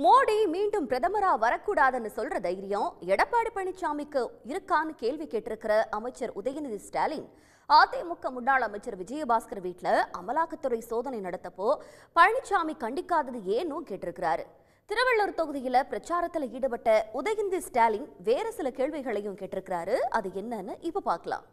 மோடி மீண்டும் பிரதமரா வரக்கூடாதுன்னு சொல்ற தைரியம் எடப்பாடி பழனிசாமிக்கு இருக்கான்னு கேள்வி கேட்டிருக்கிற அமைச்சர் உதயநிதி ஸ்டாலின் அதிமுக முன்னாள் அமைச்சர் விஜயபாஸ்கர் வீட்ல அமலாக்கத்துறை சோதனை நடத்தப்போ பழனிசாமி கண்டிக்காதது ஏன்னு கேட்டிருக்கிறாரு திருவள்ளூர் தொகுதியில பிரச்சாரத்துல ஈடுபட்ட உதயநிதி ஸ்டாலின் வேற சில கேள்விகளையும் கேட்டிருக்கிறாரு அது என்னன்னு இப்ப பார்க்கலாம்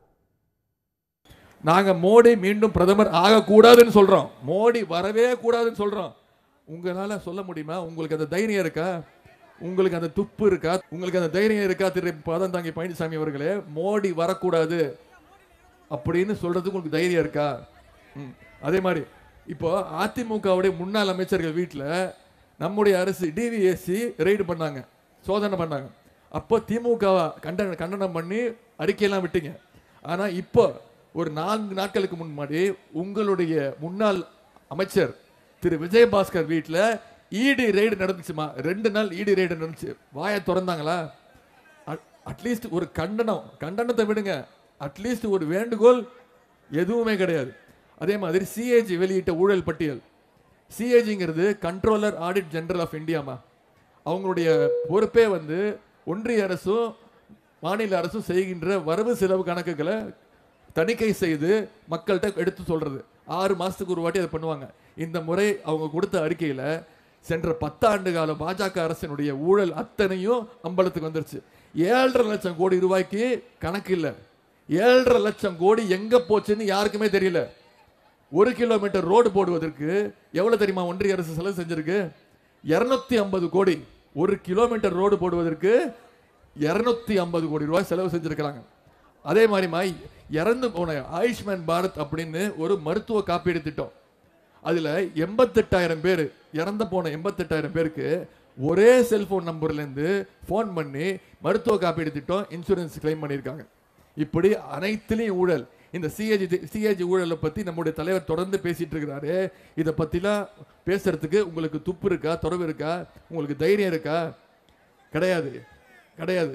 நாங்க மோடி மீண்டும் பிரதமர் ஆகக்கூடாதுன்னு சொல்றோம் மோடி வரவே கூடாதுன்னு சொல்றோம் உங்களால சொல்ல முடியுமா உங்களுக்கு அந்த தைரியம் இருக்கா உங்களுக்கு அந்த துப்பு இருக்கா உங்களுக்கு அந்த தைரியம் இருக்கா திரு பதம் தாங்கி பழனிசாமி அவர்களே மோடி வரக்கூடாது அப்படின்னு சொல்றதுக்கு உங்களுக்கு தைரியம் இருக்கா ம். அதே மாதிரி இப்போ அதிமுகவுடைய முன்னாள் அமைச்சர்கள் வீட்டில் நம்முடைய அரசு டிவிஎஸ்சி ரெய்டு பண்ணாங்க சோதனை பண்ணாங்க அப்போ திமுகவை கண்டன கண்டனம் பண்ணி அறிக்கையெல்லாம் விட்டீங்க ஆனா இப்போ ஒரு நான்கு நாட்களுக்கு முன்னாடி உங்களுடைய முன்னாள் அமைச்சர் திரு விஜயபாஸ்கர் வீட்டில் இடி ரெய்டு நடந்துச்சுமா ரெண்டு நாள் இடி ரெய்டு நடந்துச்சு வாயை திறந்தாங்களா அட்லீஸ்ட் ஒரு கண்டனம் கண்டனத்தை விடுங்க அட்லீஸ்ட் ஒரு வேண்டுகோள் எதுவுமே கிடையாது அதே மாதிரி சிஏஜி வெளியிட்ட ஊழல் பட்டியல் சிஏஜிங்கிறது கண்ட்ரோலர் ஆடிட் ஜெனரல் ஆஃப் இந்தியாமா அவங்களுடைய பொறுப்பே வந்து ஒன்றிய அரசும் மாநில அரசும் செய்கின்ற வரவு செலவு கணக்குகளை தணிக்கை செய்து மக்கள்கிட்ட எடுத்து சொல்றது ஆறு மாசத்துக்கு ஒரு வாட்டி அதை பண்ணுவாங்க இந்த முறை அவங்க கொடுத்த அறிக்கையில சென்ற பத்தாண்டு கால பாஜக அரசினுடைய ஊழல் அத்தனையும் அம்பலத்துக்கு வந்துருச்சு ஏழரை லட்சம் கோடி ரூபாய்க்கு கணக்கு இல்லை ஏழரை லட்சம் கோடி எங்க போச்சுன்னு யாருக்குமே தெரியல ஒரு கிலோமீட்டர் ரோடு போடுவதற்கு எவ்வளவு தெரியுமா ஒன்றிய அரசு செலவு செஞ்சிருக்கு இருநூத்தி ஐம்பது கோடி ஒரு கிலோமீட்டர் ரோடு போடுவதற்கு இருநூத்தி ஐம்பது கோடி ரூபாய் செலவு செஞ்சிருக்கிறாங்க அதே மாதிரிமா இறந்து போன ஆயுஷ்மான் பாரத் அப்படின்னு ஒரு மருத்துவ காப்பீடு திட்டம் அதுல எண்பத்தெட்டாயிரம் பேர் இறந்து போன எண்பத்தெட்டாயிரம் பேருக்கு ஒரே செல்போன் நம்பர்ல இருந்து ஃபோன் பண்ணி மருத்துவ காப்பீடு திட்டம் இன்சூரன்ஸ் கிளைம் பண்ணியிருக்காங்க இப்படி அனைத்துலயும் ஊழல் இந்த சிஏஜி சிஏஜி ஊழலை பத்தி நம்முடைய தலைவர் தொடர்ந்து பேசிட்டு இருக்கிறாரு இதை பத்திலாம் பேசுறதுக்கு உங்களுக்கு துப்பு இருக்கா தொடர்பு இருக்கா உங்களுக்கு தைரியம் இருக்கா கிடையாது கிடையாது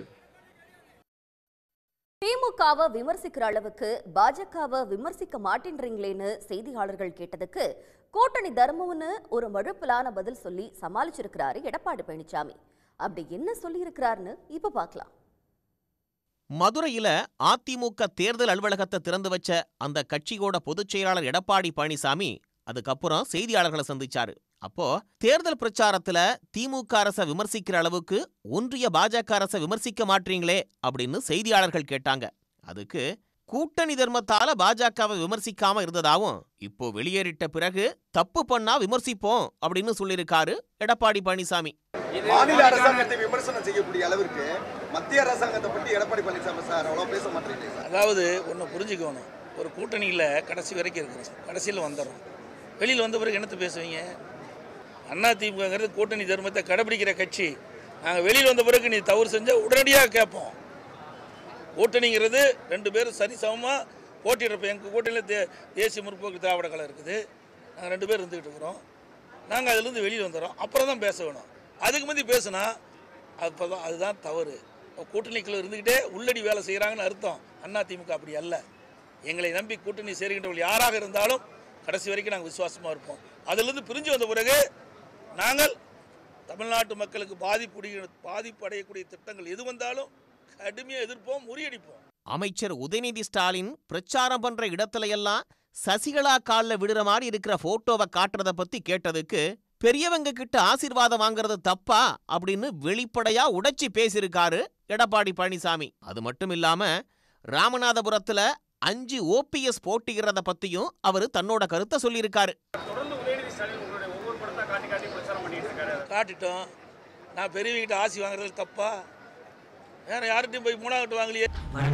திமுகவை விமர்சிக்கிற அளவுக்கு பாஜகவை விமர்சிக்க மாட்டேன்றீங்களேன்னு செய்தியாளர்கள் கேட்டதுக்கு கூட்டணி தர்மம்னு ஒரு மழுப்பலான பதில் சொல்லி சமாளிச்சிருக்கிறாரு எடப்பாடி பழனிசாமி அப்படி என்ன சொல்லியிருக்கிறாருன்னு இப்ப பார்க்கலாம் மதுரையில அதிமுக தேர்தல் அலுவலகத்தை திறந்து வச்ச அந்த கட்சியோட பொதுச் செயலாளர் எடப்பாடி பழனிசாமி அதுக்கப்புறம் செய்தியாளர்களை சந்திச்சாரு அப்போ தேர்தல் பிரச்சாரத்துல திமுக அரசை விமர்சிக்கிற அளவுக்கு ஒன்றிய பாஜக அரசை விமர்சிக்க மாட்டீங்களே அப்படின்னு செய்தியாளர்கள் கேட்டாங்க அதுக்கு கூட்டணி தர்மத்தால பாஜகவை விமர்சிக்காம இருந்ததாவும் இப்போ வெளியேறிட்ட பிறகு தப்பு பண்ணா விமர்சிப்போம் அப்படின்னு சொல்லியிருக்காரு எடப்பாடி பழனிசாமி மாநில அரசாங்கத்தை விமர்சனம் செய்யக்கூடிய அளவிற்கு மத்திய அரசாங்கத்தை பற்றி எடப்பாடி பழனிசாமி சார் அவ்வளோ பேச மாட்டேங்குது சார் அதாவது ஒன்று புரிஞ்சுக்கணும் ஒரு கூட்டணியில் கடைசி வரைக்கும் இருக்கிறோம் கடைசியில் வந்துடுறோம் வெளியில் வந்த பிறகு என்னத்தை பேசுவீங்க அண்ணா திமுகங்கிறது கூட்டணி தர்மத்தை கடைபிடிக்கிற கட்சி நாங்கள் வெளியில் வந்த பிறகு நீ தவறு செஞ்சால் உடனடியாக கேட்போம் கூட்டணிங்கிறது ரெண்டு பேரும் சரிசமமாக போட்டிடுறப்ப எங்கள் கூட்டணியில் தே தேசிய முற்போக்கு திராவிட கழகம் இருக்குது நாங்கள் ரெண்டு பேர் இருந்துக்கிட்டு இருக்கிறோம் நாங்கள் அதுலேருந்து வெளியில் வந்துடுறோம் அப்புறம் தான் பேச வேணும் அதுக்கு முந்தி பேசுனா அப்போ தான் அதுதான் தவறு கூட்டணிக்குள்ள இருந்துக்கிட்டே உள்ளடி வேலை செய்கிறாங்கன்னு அர்த்தம் அண்ணா திமுக அப்படி அல்ல எங்களை நம்பி கூட்டணி சேர்கின்றவர்கள் யாராக இருந்தாலும் கடைசி வரைக்கும் நாங்கள் விசுவாசமாக இருப்போம் அதிலிருந்து பிரிஞ்சு வந்த பிறகு நாங்கள் தமிழ்நாட்டு மக்களுக்கு பாதிப்பு பாதிப்பு அடையக்கூடிய திட்டங்கள் எது வந்தாலும் கடுமையாக எதிர்ப்போம் முறியடிப்போம் அமைச்சர் உதயநிதி ஸ்டாலின் பிரச்சாரம் பண்ற இடத்துல எல்லாம் சசிகலா கால்ல விடுற மாதிரி இருக்கிற போட்டோவை காட்டுறத பத்தி கேட்டதுக்கு பெரியவங்க கிட்ட ஆசீர்வாதம் வாங்குறது தப்பா அப்படின்னு வெளிப்படையா உடைச்சி பேசியிருக்காரு எடப்பாடி பழனிசாமி அது மட்டும் இல்லாம ராமநாதபுரத்துல அஞ்சு ஓபிஎஸ் போட்டியிடுறத பத்தியும் அவரு தன்னோட கருத்தை சொல்லியிருக்காரு காட்டிட்டோம் நான் பெரியவங்கிட்ட ஆசி வாங்குறது தப்பா வேற யார்கிட்டயும் போய் மூணாவது வாங்கலையே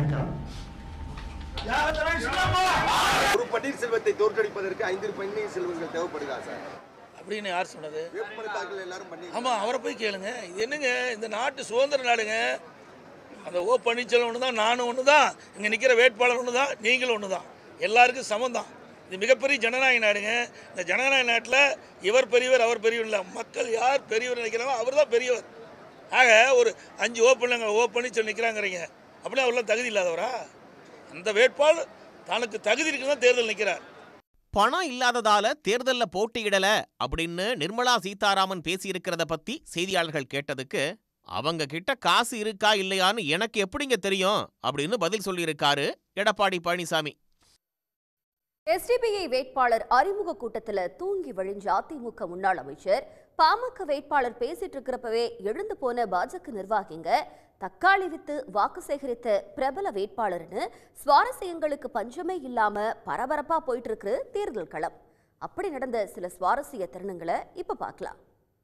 ஒரு பன்னீர்செல்வத்தை தோற்கடிப்பதற்கு ஐந்து பன்னீர்செல்வங்கள் தேவைப்படுதா சார் அப்படின்னு யார் சொன்னது வேட்புமனு தாக்கல் எல்லாரும் பண்ணி ஆமாம் அவரை போய் கேளுங்க இது என்னங்க இந்த நாட்டு சுதந்திர நாடுங்க அந்த ஓ பன்னீர்செல்வம் ஒன்று தான் நானும் ஒன்று தான் இங்கே நிற்கிற வேட்பாளர் ஒன்று தான் நீங்களும் ஒன்று தான் எல்லாருக்கும் சமம் தான் இது மிகப்பெரிய ஜனநாயக நாடுங்க இந்த ஜனநாயக நாட்டில் இவர் பெரியவர் அவர் பெரியவர் இல்லை மக்கள் யார் பெரியவர் நினைக்கிறாங்களோ அவர் தான் பெரியவர் ஆக ஒரு அஞ்சு ஓ பண்ணுங்க ஓ பன்னீர்செல்வம் நிற்கிறாங்கிறீங்க அப்படின்னா அவர்லாம் தகுதி இல்லாதவரா அந்த வேட்பாளர் தனக்கு தகுதி இருக்குன்னு தான் தேர்தல் நிற்கிறார் பணம் இல்லாததால தேர்தல்ல போட்டியிடல அப்படின்னு நிர்மலா சீதாராமன் பேசியிருக்கிறத பத்தி செய்தியாளர்கள் கேட்டதுக்கு அவங்க கிட்ட காசு இருக்கா இல்லையான்னு எனக்கு எப்படிங்க தெரியும் அப்படின்னு பதில் சொல்லியிருக்காரு எடப்பாடி பழனிசாமி எஸ்டிபிஐ வேட்பாளர் அறிமுக கூட்டத்துல தூங்கி வழிஞ்ச அதிமுக முன்னாள் அமைச்சர் பாமக வேட்பாளர் பேசிட்டு இருக்கிறப்பவே எழுந்து போன பாஜக நிர்வாகிங்க தக்காளி வித்து வாக்கு சேகரித்த பிரபல வேட்பாளர்னு சுவாரஸ்யங்களுக்கு பஞ்சமே இல்லாம பரபரப்பா போயிட்டு இருக்கு தேர்தல் களம் அப்படி நடந்த சில சுவாரஸ்ய தருணங்களை இப்ப பார்க்கலாம்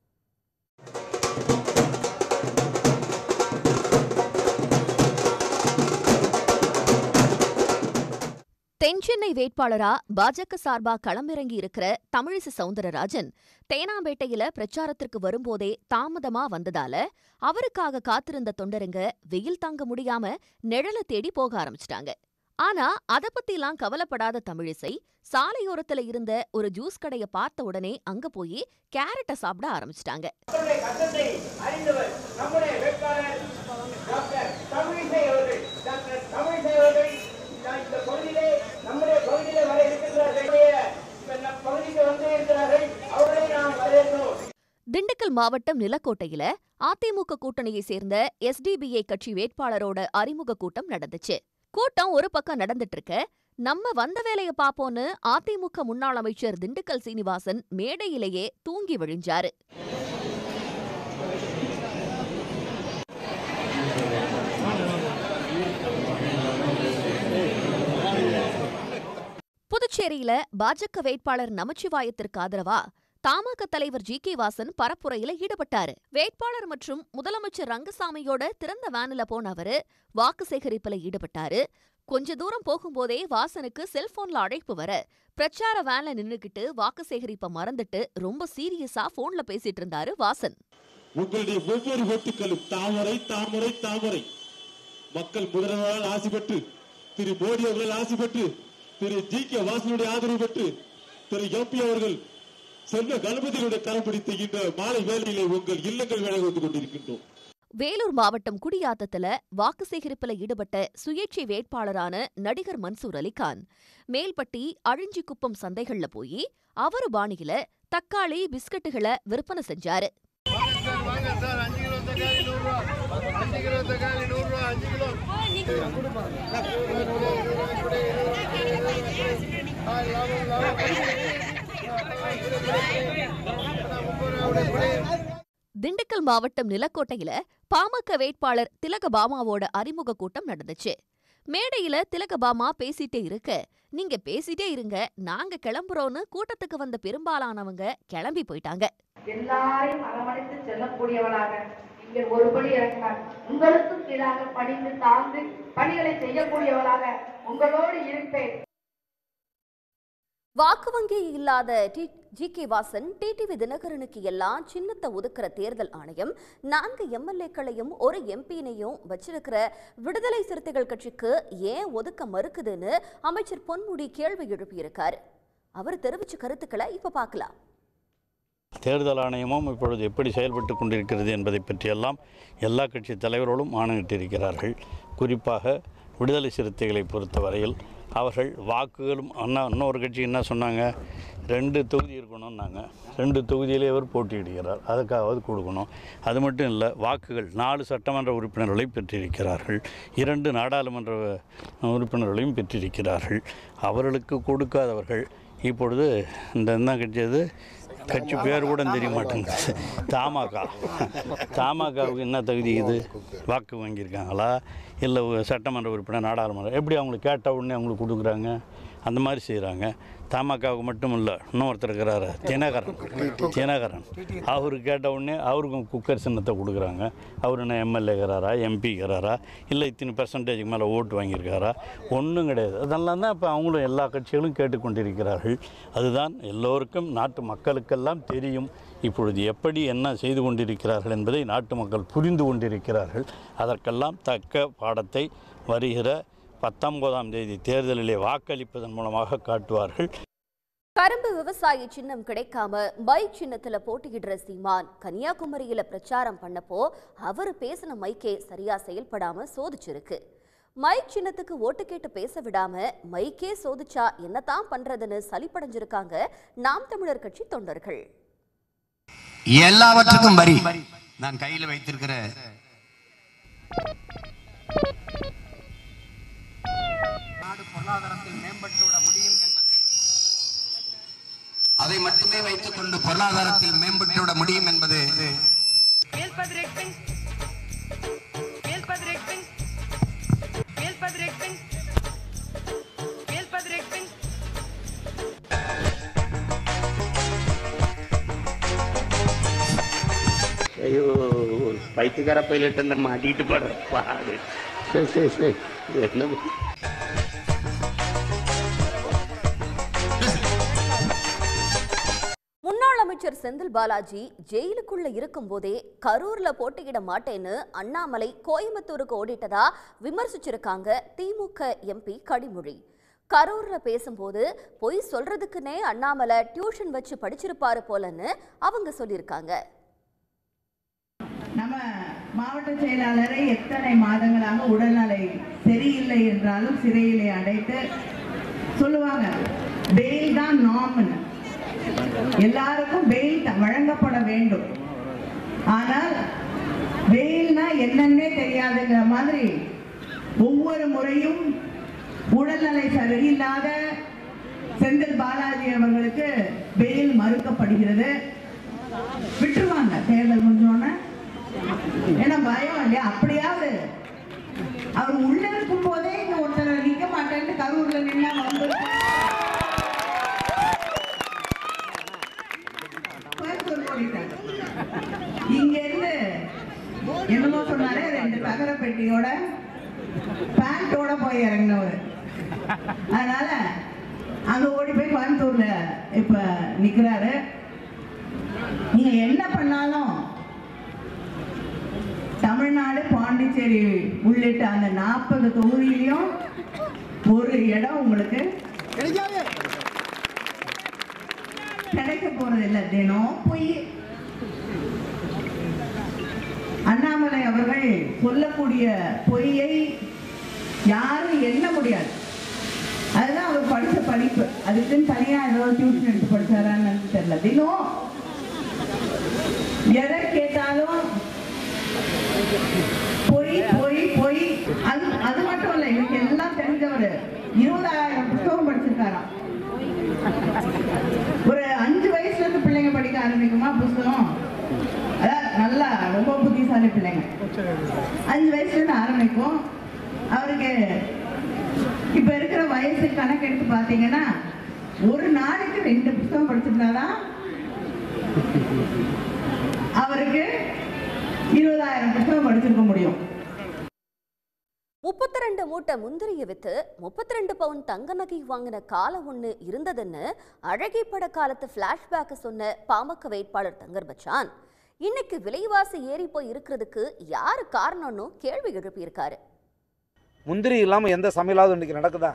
தென்சென்னை வேட்பாளரா பாஜக சார்பா களமிறங்கி இருக்கிற தமிழிசை சவுந்தரராஜன் தேனாம்பேட்டையில பிரச்சாரத்திற்கு வரும்போதே தாமதமா வந்ததால அவருக்காக காத்திருந்த தொண்டருங்க வெயில் தாங்க முடியாம நிழல தேடி போக ஆரம்பிச்சிட்டாங்க ஆனா அத பத்திலாம் கவலைப்படாத தமிழிசை சாலையோரத்துல இருந்த ஒரு ஜூஸ் கடைய பார்த்த உடனே அங்க போய் கேரட்டை சாப்பிட ஆரம்பிச்சிட்டாங்க மக்களுடைய கஷ்டத்தை அறிந்தவர் நம்முடைய வேட்பாளர் டாக்டர் தமிழிசை அவர்கள் டாக்டர் தமிழிசை அவர்கள் நான் இந்த பகுதியிலே நம்முடைய பகுதியிலே வர இருக்கின்றார்கள் இப்ப நம் பகுதிக்கு வந்து இருக்கிறார்கள் அவர்களை நாம் வரவேற்கிறோம் திண்டுக்கல் மாவட்டம் நிலக்கோட்டையில அதிமுக கூட்டணியை சேர்ந்த எஸ்டிபிஐ கட்சி வேட்பாளரோட அறிமுக கூட்டம் நடந்துச்சு கூட்டம் ஒரு பக்கம் நடந்துட்டு இருக்க நம்ம வந்த வேலைய பாப்போன்னு அதிமுக முன்னாள் அமைச்சர் திண்டுக்கல் சீனிவாசன் மேடையிலேயே தூங்கி விழிஞ்சாரு புதுச்சேரியில பாஜக வேட்பாளர் நமச்சிவாயத்திற்கு ஆதரவா தமாக தலைவர் ஜி கே வாசன் பரப்புரையில ஈடுபட்டாரு வேட்பாளர் மற்றும் முதலமைச்சர் ரங்கசாமியோட திறந்த வேன்ல போன அவரு வாக்கு சேகரிப்புல ஈடுபட்டாரு கொஞ்ச தூரம் போகும்போதே வாசனுக்கு செல்போன்ல அழைப்பு வர பிரச்சார வேன்ல நின்னுக்கிட்டு வாக்கு சேகரிப்ப மறந்துட்டு ரொம்ப சீரியஸா போன்ல பேசிட்டு இருந்தாரு வாசன் உங்களுடைய ஒவ்வொரு ஓட்டுகளும் தாமரை தாமரை தாமரை மக்கள் முதல்வரால் ஆசி பெற்று திரு மோடி அவர்கள் ஆசி பெற்று திரு ஜி கே வாசனுடைய ஆதரவு பெற்று திரு எம்பி அவர்கள் செல்வ கணபதியுடைய கரம் பிடித்து இந்த மாலை வேளையிலே உங்கள் இல்லங்கள் வேலை வந்து கொண்டிருக்கின்றோம் வேலூர் மாவட்டம் குடியாத்தத்துல வாக்கு சேகரிப்புல ஈடுபட்ட சுயேட்சை வேட்பாளரான நடிகர் மன்சூர் அலிகான் மேல்பட்டி அழிஞ்சிக்குப்பம் சந்தைகள்ல போய் அவரு பாணியில தக்காளி பிஸ்கட்டுகளை விற்பனை செஞ்சாரு திண்டுக்கல் மாவட்டம் நிலக்கோட்டையில பாமக வேட்பாளர் திலகபாமாவோட அறிமுக கூட்டம் நடந்துச்சு மேடையில திலகபாமா பேசிட்டே இருக்க நீங்க பேசிட்டே இருங்க நாங்க கிளம்புறோம்னு கூட்டத்துக்கு வந்த பெரும்பாலானவங்க கிளம்பி போயிட்டாங்க எல்லாரையும் அரவணைத்து செல்லக்கூடியவனாக இங்கே ஒருபடி இறங்கினார் உங்களுக்கும் கீழாக பணிந்து தாழ்ந்து பணிகளை செய்யக்கூடியவளாக உங்களோடு இருப்பேன் வாக்கு வங்கி இல்லாத T G K Vasan TTV தினகரனுக்கு எல்லாம் சின்னத்தை ஒதுக்குற தேர்தல் ஆணையம் நான்கு எம்எல்ஏக்களையும் ஒரு எம்பியினையும் வச்சிருக்கிற விடுதலை சிறுத்தைகள் கட்சிக்கு ஏன் ஒதுக்க மறுக்குதுன்னு அமைச்சர் பொன்முடி கேள்வி எழுப்பியிருக்காரு அவர் தெரிவிச்ச கருத்துக்களை இப்ப பார்க்கலாம் தேர்தல் ஆணையமும் இப்பொழுது எப்படி செயல்பட்டு கொண்டிருக்கிறது என்பதை பற்றியெல்லாம் எல்லா கட்சி தலைவர்களும் ஆணையிட்டிருக்கிறார்கள் குறிப்பாக விடுதலை சிறுத்தைகளை பொறுத்தவரையில் அவர்கள் வாக்குகளும் அண்ணா இன்னொரு கட்சி என்ன சொன்னாங்க ரெண்டு தொகுதி இருக்கணும்னாங்க ரெண்டு தொகுதியிலே அவர் போட்டியிடுகிறார் அதுக்காவது கொடுக்கணும் அது மட்டும் இல்லை வாக்குகள் நாலு சட்டமன்ற உறுப்பினர்களை பெற்றிருக்கிறார்கள் இரண்டு நாடாளுமன்ற உறுப்பினர்களையும் பெற்றிருக்கிறார்கள் அவர்களுக்கு கொடுக்காதவர்கள் இப்பொழுது இந்த என்ன கட்சி அது கட்சி பேர் கூட தெரிய மாட்டேங்குது தமாக தமாகவுக்கு என்ன தகுதி இது வாக்கு வாங்கியிருக்காங்களா இல்லை சட்டமன்ற உறுப்பினர் நாடாளுமன்றம் எப்படி அவங்களுக்கு கேட்ட உடனே அவங்களுக்கு கொடுக்குறாங்க அந்த மாதிரி செய்கிறாங்க தமாகவுக்கு மட்டும் இல்லை இன்னொருத்தர் இருக்கிறாரு தினகரன் தினகரன் அவருக்கு கேட்ட உடனே அவருக்கும் குக்கர் சின்னத்தை கொடுக்குறாங்க அவர் என்ன எம்எல்ஏ இருக்கிறாரா எம்பி இருக்கிறாரா இல்லை இத்தனை பெர்சன்டேஜுக்கு மேலே ஓட்டு வாங்கியிருக்காரா ஒன்றும் கிடையாது அதெல்லாம் தான் இப்போ அவங்களும் எல்லா கட்சிகளும் கேட்டுக்கொண்டிருக்கிறார்கள் அதுதான் எல்லோருக்கும் நாட்டு மக்களுக்கெல்லாம் தெரியும் இப்பொழுது எப்படி என்ன செய்து கொண்டிருக்கிறார்கள் என்பதை நாட்டு மக்கள் புரிந்து கொண்டிருக்கிறார்கள் அதற்கெல்லாம் தக்க பாடத்தை வருகிற பத்தொன்பதாம் தேதி தேர்தலிலே வாக்களிப்பதன் மூலமாக காட்டுவார்கள் கரும்பு விவசாய சின்னம் கிடைக்காம பைக் சின்னத்துல போட்டியிடுற சீமான் கன்னியாகுமரியில பிரச்சாரம் பண்ணப்போ அவர் பேசின மைக்கே சரியா செயல்படாம சோதிச்சிருக்கு மைக் சின்னத்துக்கு ஓட்டு கேட்டு பேச விடாம மைக்கே சோதிச்சா என்னதான் பண்றதுன்னு சலிப்படைஞ்சிருக்காங்க நாம் தமிழர் கட்சி தொண்டர்கள் எல்லாவற்றுக்கும் வரி நான் கையில் வைத்திருக்கிற நாடு பொருளாதாரத்தில் மேம்பட்டுவிட முடியும் என்பது அதை மட்டுமே வைத்துக் கொண்டு பொருளாதாரத்தில் மேம்பட்டுவிட முடியும் என்பது ஐயோ ஒரு பைத்தியக்கார பைலட் அந்த மாட்டிட்டு போற பாடு சரி சரி சரி என்ன முன்னாள் அமைச்சர் செந்தில் பாலாஜி ஜெயிலுக்குள்ள இருக்கும்போதே கரூர்ல போட்டியிட மாட்டேன்னு அண்ணாமலை கோயம்புத்தூருக்கு ஓடிட்டதா விமர்சிச்சிருக்காங்க திமுக எம்பி கனிமொழி கரூர்ல பேசும்போது பொய் சொல்றதுக்குன்னே அண்ணாமலை டியூஷன் வச்சு படிச்சிருப்பாரு போலன்னு அவங்க சொல்லியிருக்காங்க நம்ம மாவட்ட செயலாளரை எத்தனை மாதங்களாக உடல்நலை சரியில்லை என்றாலும் சிறையிலே அடைத்து சொல்லுவாங்க பெயில் தான் நார்மல் எல்லாருக்கும் பெயில் த- வழங்கப்பட வேண்டும் ஆனால் பெயில்னா என்னன்னே தெரியாதுங்கிற மாதிரி ஒவ்வொரு முறையும் உடல்நலை சரியில்லாத செந்தில் பாலாஜி அவர்களுக்கு பெயில் மறுக்கப்படுகிறது விட்டுருவாங்க தேர்தல் முடிஞ்சோடனே ஏன்னா பயம் இல்லையா அப்படியாவது அவர் உள்ள இருக்கும் போதே இங்க ஒருத்தர் நிக்க மாட்டேன்னு கரூர்ல நின்னா வந்து கோயம்புத்தூர் ஓடிட்டாங்க. இங்க இருந்து என்னமோ சொன்னாரு ரெண்டு தகர பெட்டியோட பேண்டோட போய் இறங்கினவர் அதனால அங்க ஓடி போய் கோயம்புத்தூர்ல இப்ப நிக்கிறாரு நீங்க என்ன பண்ணாலும் தமிழ்நாடு பாண்டிச்சேரி உள்ளிட்ட அந்த நாற்பது தொகுதியிலையும் ஒரு இடம் உங்களுக்கு கிடைக்க போறது இல்ல தினம் போய் அண்ணாமலை அவர்கள் சொல்லக்கூடிய பொய்யை யாரும் எண்ண முடியாது அதுதான் அவர் படிச்ச படிப்பு அதுக்குன்னு தனியா ஏதோ டியூஷன் எடுத்து படிச்சாரான்னு தெரியல தினம் எதை கேட்டாலும் பொய் பொய் பொய் அது அது மட்டும் இல்ல எனக்கு எல்லாம் தெரிஞ்சவர் இருபதாயிரம் புத்தகம் படிச்சிருக்காராம் ஒரு அஞ்சு வயசுல இருந்து பிள்ளைங்க படிக்க ஆரம்பிக்குமா புத்தகம் அதான் நல்லா ரொம்ப புத்திசாலி பிள்ளைங்க அஞ்சு வயசுல இருந்து ஆரம்பிக்கும் அவருக்கு இப்ப இருக்கிற வயசு கணக்கு எடுத்து பாத்தீங்கன்னா ஒரு நாளைக்கு ரெண்டு புத்தகம் படிச்சிருந்தாதான் அவருக்கு இருபதாயிரம் புத்தகம் படிச்சிருக்க முடியும் முப்பத்தி ரெண்டு மூட்டை முந்திரியை வித்து முப்பத்தி ரெண்டு பவுன் தங்க நகை வாங்கின காலம் ஒண்ணு இருந்ததுன்னு அழகி பட காலத்து பிளாஷ்பேக் சொன்ன பாமக வேட்பாளர் தங்கர் பச்சான் இன்னைக்கு விலைவாசி ஏறி போய் இருக்கிறதுக்கு யாரு காரணம்னு கேள்வி எழுப்பியிருக்காரு முந்திரி இல்லாமல் எந்த சமையலாவது இன்றைக்கி நடக்குதா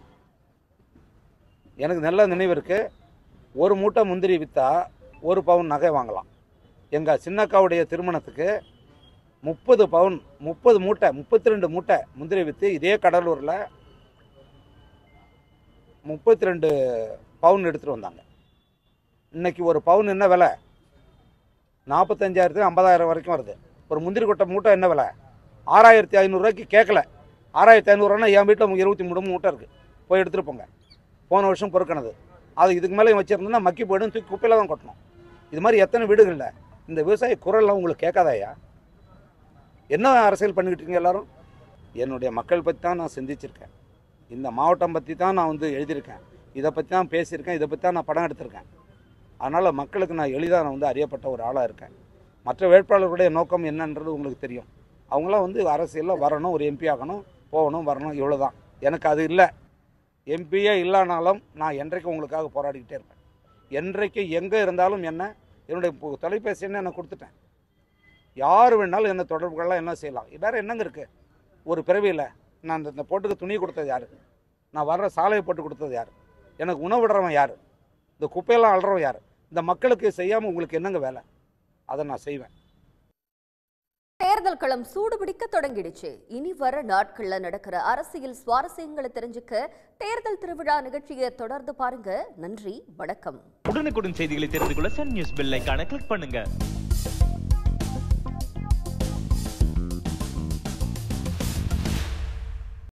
எனக்கு நல்ல நினைவு இருக்குது ஒரு மூட்டை முந்திரி விற்றா ஒரு பவுன் நகை வாங்கலாம் எங்கள் சின்னக்காவுடைய திருமணத்துக்கு முப்பது பவுன் முப்பது மூட்டை முப்பத்தி ரெண்டு மூட்டை முந்திரி விற்று இதே கடலூரில் முப்பத்தி ரெண்டு பவுன் எடுத்துகிட்டு வந்தாங்க இன்னைக்கு ஒரு பவுன் என்ன விலை நாற்பத்தஞ்சாயிரத்து ஐம்பதாயிரம் வரைக்கும் வருது ஒரு முந்திரி கொட்டை மூட்டை என்ன விலை ஆறாயிரத்தி ஐநூறுரூவாய்க்கு கேட்கல ஆறாயிரத்தி ஐநூறுரூவானா என் வீட்டில் இருபத்தி மூணு மூட்டை இருக்குது போய் எடுத்துகிட்டு போங்க போன வருஷம் பொறுக்கினது அது இதுக்கு மேலே வச்சுருந்தோம்னா மக்கி போய்டும் தூக்கி குப்பையில் தான் கொட்டணும் இது மாதிரி எத்தனை வீடுகளில் இந்த விவசாய குரல்லாம் உங்களுக்கு கேட்காதாயா என்ன அரசியல் பண்ணிக்கிட்டு இருக்கீங்க எல்லாரும் என்னுடைய மக்கள் பற்றி தான் நான் சிந்திச்சிருக்கேன் இந்த மாவட்டம் பற்றி தான் நான் வந்து எழுதியிருக்கேன் இதை பற்றி தான் பேசியிருக்கேன் இதை பற்றி தான் நான் படம் எடுத்திருக்கேன் அதனால் மக்களுக்கு நான் எளிதாக நான் வந்து அறியப்பட்ட ஒரு ஆளாக இருக்கேன் மற்ற வேட்பாளர்களுடைய நோக்கம் என்னன்றது உங்களுக்கு தெரியும் அவங்களாம் வந்து அரசியலில் வரணும் ஒரு எம்பி ஆகணும் போகணும் வரணும் இவ்வளோ தான் எனக்கு அது இல்லை எம்பியே இல்லைனாலும் நான் என்றைக்கு உங்களுக்காக போராடிக்கிட்டே இருப்பேன் என்றைக்கு எங்கே இருந்தாலும் என்ன என்னுடைய பு- தொலைபேசி எண்ணை நான் கொடுத்துட்டேன் யார் வேணாலும் என்ன தொடர்பு கொள்ளலாம் என்ன செய்யலாம் வேறு என்னங்க இருக்குது ஒரு பிறவியில் நான் இந்த இந்த போட்டுக்கு துணி கொடுத்தது யார் நான் வர்ற சாலையை போட்டு கொடுத்தது யார் எனக்கு உணவு விடுறவன் யார் இந்த குப்பையெல்லாம் அள்ளுறவன் யார் இந்த மக்களுக்கு செய்யாமல் உங்களுக்கு என்னங்க வேலை அதை நான் செய்வேன் தேர்தல் தேர்தல் களம் சூடுபிடிக்க தொடங்கிடுச்சு இனி வர நாட்கள்ல நடக்கிற அரசியல் சுவாரஸ்யங்களை தெரிஞ்சுக்க தேர்தல் திருவிழா நிகழ்ச்சியை தொடர்ந்து பாருங்க நன்றி வணக்கம் உடனுக்குடன் செய்திகளை தெரிந்து கொள்ள சன் நியூஸ் பெல் ஐகானை கிளிக் பண்ணுங்க